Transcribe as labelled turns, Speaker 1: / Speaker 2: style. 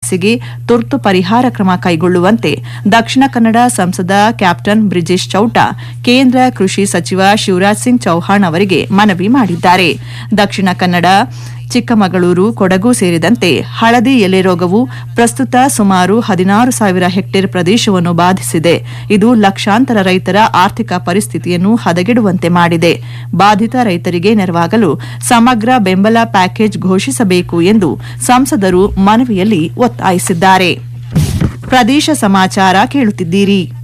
Speaker 1: ಸಮಸ್ಯೆಗೆ ತುರ್ತು ಪರಿಹಾರ ಕ್ರಮ ಕೈಗೊಳ್ಳುವಂತೆ ದಕ್ಷಿಣ ಕನ್ನಡ ಸಂಸದ ಕ್ಯಾಪ್ಟನ್ ಬ್ರಿಜೇಶ್ ಚೌಟ ಕೇಂದ್ರ ಕೃಷಿ ಸಚಿವ ಶಿವರಾಜ್ ಸಿಂಗ್ ಚೌಹಾಣ್ ಅವರಿಗೆ ಮನವಿ ಮಾಡಿದ್ದಾರೆ ದಕ್ಷಿಣ ಕನ್ನಡ ಚಿಕ್ಕಮಗಳೂರು ಕೊಡಗು ಸೇರಿದಂತೆ ಹಳದಿ ಎಲೆ ರೋಗವು ಪ್ರಸ್ತುತ ಸುಮಾರು ಹದಿನಾರು ಸಾವಿರ ಹೆಕ್ಟೇರ್ ಪ್ರದೇಶವನ್ನು ಬಾಧಿಸಿದೆ ಇದು ಲಕ್ಷಾಂತರ ರೈತರ ಆರ್ಥಿಕ ಪರಿಸ್ಥಿತಿಯನ್ನು ಹದಗೆಡುವಂತೆ ಮಾಡಿದೆ ಬಾಧಿತ ರೈತರಿಗೆ ನೆರವಾಗಲು ಸಮಗ್ರ ಬೆಂಬಲ ಪ್ಯಾಕೇಜ್ ಘೋಷಿಸಬೇಕು ಎಂದು ಸಂಸದರು ಮನವಿಯಲ್ಲಿ ಒತ್ತಾಯಿಸಿದ್ದಾರೆ ಪ್ರದೇಶ ಸಮಾಚಾರ ಕೇಳುತ್ತಿದ್ದೀರಿ